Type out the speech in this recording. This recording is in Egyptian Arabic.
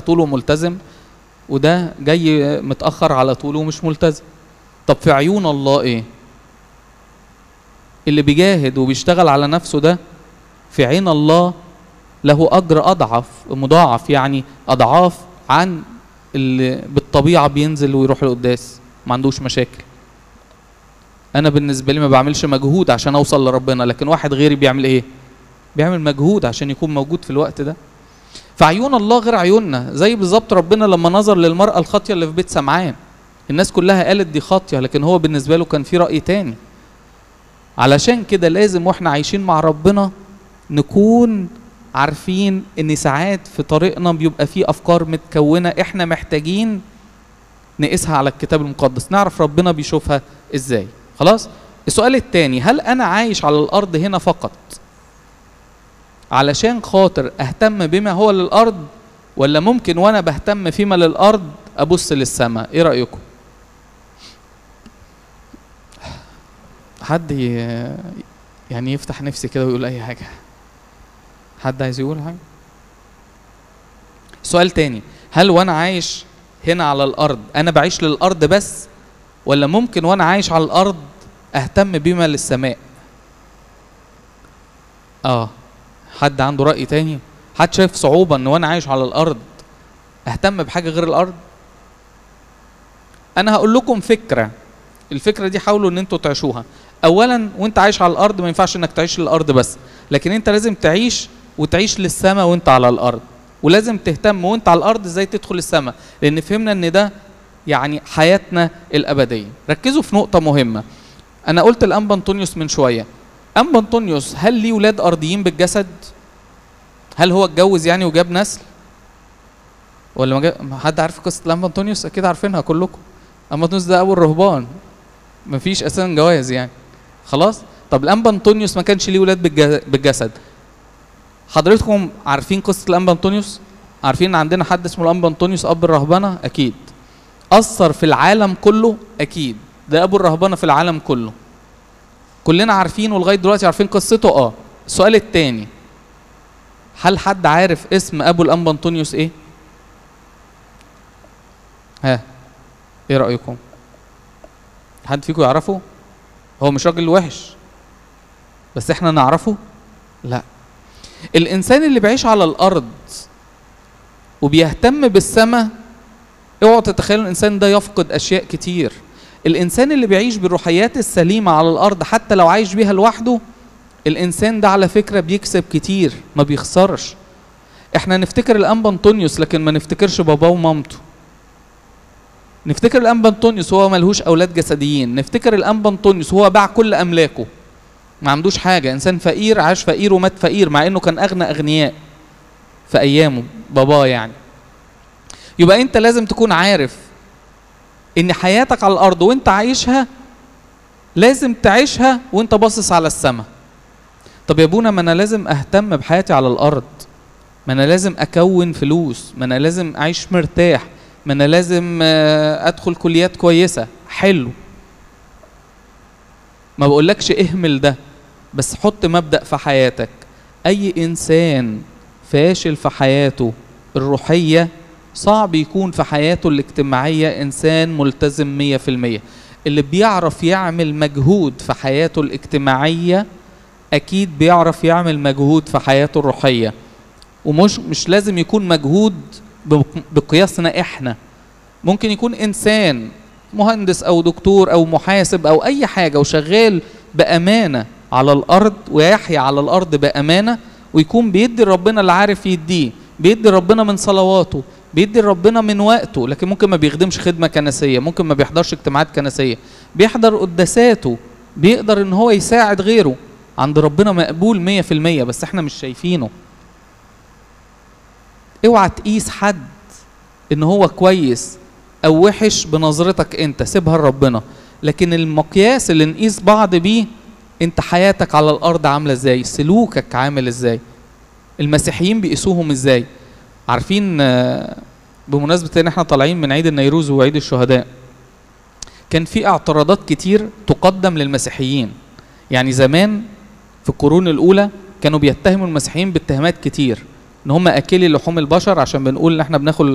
طول وملتزم وده جاي متاخر على طول ومش ملتزم طب في عيون الله ايه اللي بيجاهد وبيشتغل على نفسه ده في عين الله له اجر اضعف مضاعف يعني اضعاف عن اللي بالطبيعه بينزل ويروح القداس ما عندوش مشاكل انا بالنسبه لي ما بعملش مجهود عشان اوصل لربنا لكن واحد غيري بيعمل ايه بيعمل مجهود عشان يكون موجود في الوقت ده فعيون الله غير عيوننا زي بالظبط ربنا لما نظر للمرأة الخاطية اللي في بيت سمعان الناس كلها قالت دي خاطية لكن هو بالنسبة له كان في رأي تاني علشان كده لازم واحنا عايشين مع ربنا نكون عارفين ان ساعات في طريقنا بيبقى فيه افكار متكونة احنا محتاجين نقيسها على الكتاب المقدس نعرف ربنا بيشوفها ازاي خلاص السؤال التاني هل انا عايش على الارض هنا فقط علشان خاطر اهتم بما هو للارض ولا ممكن وانا بهتم فيما للارض ابص للسماء ايه رايكم حد ي- يعني يفتح نفسي كده ويقول اي حاجه حد عايز يقول حاجه سؤال تاني هل وانا عايش هنا على الارض انا بعيش للارض بس ولا ممكن وانا عايش على الارض اهتم بما للسماء اه حد عنده رأي تاني حد شايف صعوبة ان وانا عايش على الارض اهتم بحاجة غير الارض انا هقول لكم فكرة الفكرة دي حاولوا ان انتوا تعيشوها اولا وانت عايش على الارض ما ينفعش انك تعيش للارض بس لكن انت لازم تعيش وتعيش للسماء وانت على الارض ولازم تهتم وانت على الارض ازاي تدخل السماء لان فهمنا ان ده يعني حياتنا الابديه ركزوا في نقطه مهمه انا قلت الانبا انطونيوس من شويه انبا انطونيوس هل ليه ولاد ارضيين بالجسد هل هو اتجوز يعني وجاب نسل ولا ما جاب حد عارف قصه الانبا انطونيوس اكيد عارفينها كلكم انبا انطونيوس ده ابو الرهبان مفيش اساسا جواز يعني خلاص طب الانبا انطونيوس ما كانش ليه ولاد بالج- بالجسد حضرتكم عارفين قصه الانبا انطونيوس عارفين ان عندنا حد اسمه الانبا انطونيوس اب الرهبنه اكيد اثر في العالم كله اكيد ده ابو الرهبنه في العالم كله كلنا عارفين ولغايه دلوقتي عارفين قصته اه السؤال التاني هل حد عارف اسم ابو الانبا انطونيوس ايه ها ايه رايكم حد فيكم يعرفه هو مش راجل وحش بس احنا نعرفه لا الانسان اللي بيعيش على الارض وبيهتم بالسماء اوعوا تتخيلوا الانسان ده يفقد اشياء كتير الانسان اللي بيعيش بالروحيات السليمه على الارض حتى لو عايش بيها لوحده الانسان ده على فكره بيكسب كتير ما بيخسرش احنا نفتكر الانبا انطونيوس لكن ما نفتكرش باباه ومامته نفتكر الانبا انطونيوس هو ملهوش اولاد جسديين نفتكر الانبا انطونيوس هو باع كل املاكه ما عندوش حاجه انسان فقير عاش فقير ومات فقير مع انه كان اغنى اغنياء في ايامه باباه يعني يبقى انت لازم تكون عارف ان حياتك على الارض وانت عايشها لازم تعيشها وانت باصص على السماء طب يا ابونا ما انا لازم اهتم بحياتي على الارض ما انا لازم اكون فلوس ما انا لازم اعيش مرتاح ما انا لازم آه، ادخل كليات كويسه حلو ما بقولكش اهمل ده بس حط مبدأ في حياتك اي انسان فاشل في حياته الروحيه صعب يكون في حياته الاجتماعيه انسان ملتزم مية في المية اللي بيعرف يعمل مجهود في حياته الاجتماعيه اكيد بيعرف يعمل مجهود في حياته الروحيه ومش مش لازم يكون مجهود بق- بقياسنا احنا ممكن يكون انسان مهندس او دكتور او محاسب او اي حاجه وشغال بامانه على الارض ويحيا على الارض بامانه ويكون بيدي ربنا اللي عارف يديه بيدي ربنا من صلواته بيدي ربنا من وقته لكن ممكن ما بيخدمش خدمه كنسيه ممكن ما بيحضرش اجتماعات كنسيه بيحضر قداساته بيقدر ان هو يساعد غيره عند ربنا مقبول مية في المية بس احنا مش شايفينه اوعى تقيس حد ان هو كويس او وحش بنظرتك انت سيبها لربنا لكن المقياس اللي نقيس بعض بيه انت حياتك على الارض عامله ازاي سلوكك عامل ازاي المسيحيين بيقيسوهم ازاي عارفين آه، بمناسبه ان احنا طالعين من عيد النيروز وعيد الشهداء كان في اعتراضات كتير تقدم للمسيحيين يعني زمان في القرون الاولى كانوا بيتهموا المسيحيين باتهامات كتير ان هم اكلي لحوم البشر عشان بنقول ان احنا بناكل